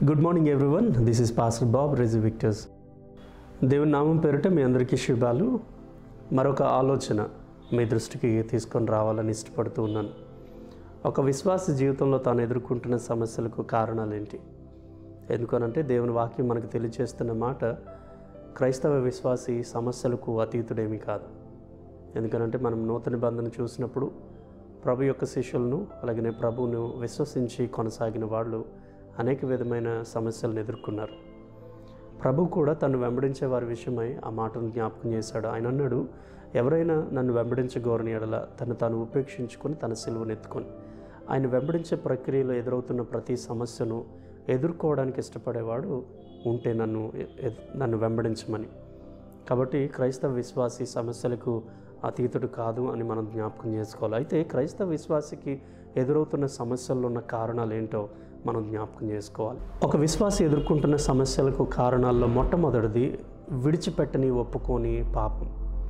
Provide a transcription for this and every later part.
good morning everyone this is pastor Bob Reji Victor's దేవుని నామం పేరిట మీ అందరికీ శుభాలు మరొక ఆలోచన మీ దృష్టికి తీసుకొని రావాలని ఇష్టపడుతూ ఉన్నాను ఒక విశ్వాస జీవితంలో తాను ఎదుర్కొంటున్న సమస్యలకు కారణాలు ఏంటి ఎందుకనంటే దేవుని వాక్యం మనకు తెలియజేస్తున్న మాట క్రైస్తవ విశ్వాసి సమస్యలకు అతీతుడేమీ కాదు ఎందుకనంటే మనం నూతన నిబంధన చూసినప్పుడు ప్రభు యొక్క శిష్యులను అలాగనే ప్రభువును విశ్వసించి కొనసాగిన వాళ్ళు అనేక విధమైన సమస్యలను ఎదుర్కొన్నారు ప్రభు కూడా తను వెంబడించే వారి విషయమై ఆ మాటను జ్ఞాపకం చేశాడు ఆయన అన్నాడు ఎవరైనా నన్ను వెంబడించగోరని ఎడల తను తాను ఉపేక్షించుకొని తన సిలువను ఎత్తుకొని ఆయన వెంబడించే ప్రక్రియలో ఎదురవుతున్న ప్రతి సమస్యను ఎదుర్కోవడానికి ఇష్టపడేవాడు ఉంటే నన్ను ఎ- నన్ను వెంబడించమని కాబట్టి క్రైస్తవ విశ్వాసి సమస్యలకు అతీతుడు కాదు అని మనం జ్ఞాపకం చేసుకోవాలి అయితే క్రైస్తవ విశ్వాసికి ఎదురవుతున్న సమస్యల్లో ఉన్న కారణాలు ఏంటో మనం జ్ఞాపకం చేసుకోవాలి ఒక విశ్వాసి ఎదుర్కొంటున్న సమస్యలకు కారణాల్లో మొట్టమొదటిది విడిచిపెట్టని ఒప్పుకోని పాపం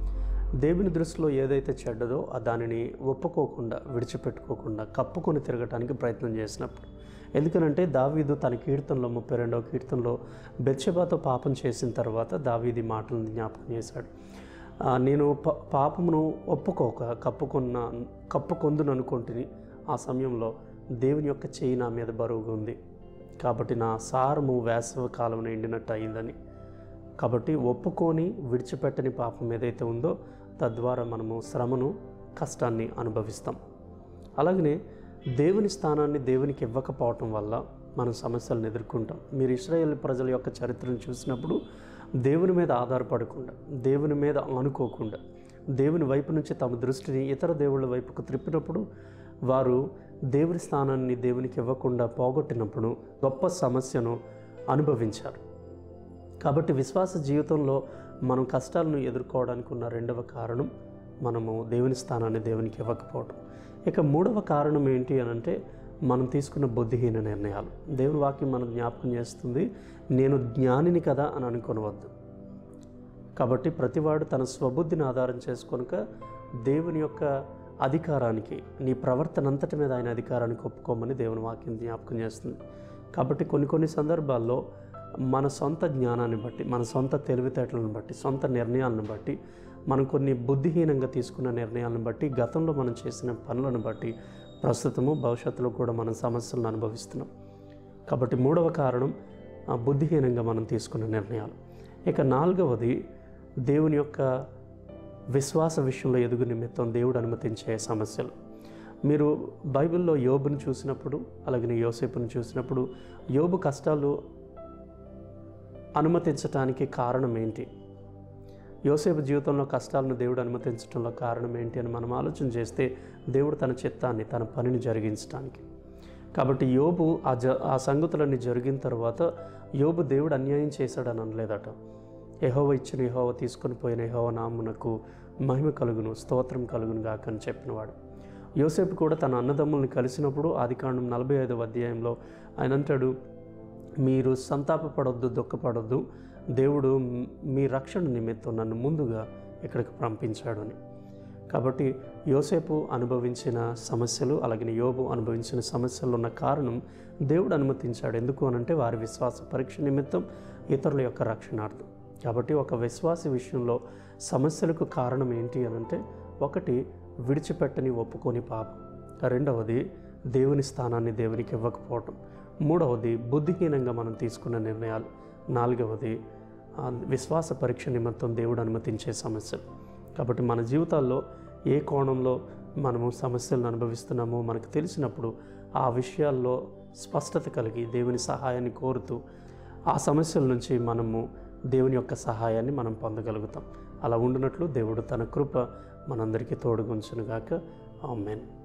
దేవుని దృష్టిలో ఏదైతే చెడ్డదో ఆ దానిని ఒప్పుకోకుండా విడిచిపెట్టుకోకుండా కప్పుకొని తిరగటానికి ప్రయత్నం చేసినప్పుడు ఎందుకనంటే దావీదు తన కీర్తనలో ముప్పై రెండవ కీర్తనలో బెత్షెబాతో పాపం చేసిన తర్వాత దావీది మాటలను జ్ఞాపకం చేశాడు ఆ, నేను ప పాపమును ఒప్పుకోక కప్పుకున్న కప్పుకొందును అనుకుంటుని ఆ సమయంలో దేవుని యొక్క చేయి నా మీద బరువుగా ఉంది కాబట్టి నా సారము వేసవ కాలం ఎండినట్టు అయిందని కాబట్టి ఒప్పుకొని విడిచిపెట్టని పాపం ఏదైతే ఉందో తద్వారా మనము శ్రమను కష్టాన్ని అనుభవిస్తాం అలాగనే దేవుని స్థానాన్ని దేవునికి ఇవ్వకపోవటం వల్ల మనం సమస్యలను ఎదుర్కొంటాం మీరు ఇస్రాయేల్ ప్రజల యొక్క చరిత్రను చూసినప్పుడు దేవుని మీద ఆధారపడకుండా దేవుని మీద ఆనుకోకుండా దేవుని వైపు నుంచి తమ దృష్టిని ఇతర దేవుళ్ళ వైపుకు త్రిప్పినప్పుడు వారు దేవుని స్థానాన్ని దేవునికి ఇవ్వకుండా పోగొట్టినప్పుడు గొప్ప సమస్యను అనుభవించారు కాబట్టి విశ్వాస జీవితంలో మనం కష్టాలను ఎదుర్కోవడానికి ఉన్న రెండవ కారణం మనము దేవుని స్థానాన్ని దేవునికి ఇవ్వకపోవడం ఇక మూడవ కారణం ఏంటి అని అంటే మనం తీసుకున్న బుద్ధిహీన నిర్ణయాలు దేవుని వాక్యం మనం జ్ఞాపకం చేస్తుంది నేను జ్ఞానిని కదా అని అనుకోనవద్దు కాబట్టి ప్రతివాడు తన స్వబుద్ధిని ఆధారం చేసుకొనక దేవుని యొక్క అధికారానికి నీ ప్రవర్తన అంతటి మీద ఆయన అధికారానికి ఒప్పుకోమని దేవుని వాక్యం జ్ఞాపకం చేస్తుంది కాబట్టి కొన్ని కొన్ని సందర్భాల్లో మన సొంత జ్ఞానాన్ని బట్టి మన సొంత తెలివితేటలను బట్టి సొంత నిర్ణయాలను బట్టి మనం కొన్ని బుద్ధిహీనంగా తీసుకున్న నిర్ణయాలను బట్టి గతంలో మనం చేసిన పనులను బట్టి ప్రస్తుతము భవిష్యత్తులో కూడా మనం సమస్యలను అనుభవిస్తున్నాం కాబట్టి మూడవ కారణం ఆ, బుద్ధిహీనంగా మనం తీసుకున్న నిర్ణయాలు ఇక నాలుగవది దేవుని యొక్క విశ్వాస విషయంలో ఎదుగు నిమిత్తం దేవుడు అనుమతించే సమస్యలు మీరు బైబిల్లో యోబుని చూసినప్పుడు అలాగే యోసేపుని చూసినప్పుడు యోబు కష్టాలు అనుమతించటానికి కారణం ఏంటి యోసేపు జీవితంలో కష్టాలను దేవుడు అనుమతించడంలో కారణం ఏంటి అని మనం ఆలోచన చేస్తే దేవుడు తన చిత్తాన్ని తన పనిని జరిగించడానికి కాబట్టి యోబు ఆ జ ఆ సంగతులన్నీ జరిగిన తర్వాత యోబు దేవుడు అన్యాయం చేశాడని అనలేదట యెహోవ ఇచ్చిన యెహోవ తీసుకొని పోయిన యెహోవ నామునకు మహిమ కలుగును స్తోత్రం కలుగును గాక అని చెప్పినవాడు యోసేపు కూడా తన అన్నదమ్ముల్ని కలిసినప్పుడు ఆదికాండం నలభై ఐదవ అధ్యాయంలో ఆయన అంటాడు మీరు సంతాపపడొద్దు దుఃఖపడొద్దు దేవుడు మ్- మీ రక్షణ నిమిత్తం నన్ను ముందుగా ఇక్కడికి పంపించాడు అని కాబట్టి యోసేపు అనుభవించిన సమస్యలు అలాగే యోబు అనుభవించిన సమస్యలు ఉన్న కారణం దేవుడు అనుమతించాడు ఎందుకు అనంటే వారి విశ్వాస పరీక్ష నిమిత్తం ఇతరుల యొక్క రక్షణార్థం కాబట్టి ఒక విశ్వాస విషయంలో సమస్యలకు కారణం ఏంటి అనంటే ఒకటి విడిచిపెట్టని ఒప్పుకొని పాపం రెండవది దేవుని స్థానాన్ని దేవునికి ఇవ్వకపోవటం మూడవది బుద్ధిహీనంగా మనం తీసుకున్న నిర్ణయాలు నాలుగవది ఆ, విశ్వాస పరీక్ష నిమిత్తం దేవుడు అనుమతించే సమస్యలు కాబట్టి మన జీవితాల్లో ఏ కోణంలో మనము సమస్యలను అనుభవిస్తున్నామో మనకు తెలిసినప్పుడు ఆ విషయాల్లో స్పష్టత కలిగి దేవుని సహాయాన్ని కోరుతూ ఆ సమస్యల నుంచి మనము దేవుని యొక్క సహాయాన్ని మనం పొందగలుగుతాం అలా ఉండినట్లు దేవుడు తన కృప మనందరికీ తోడుగుంచునుగాక ఆమెన్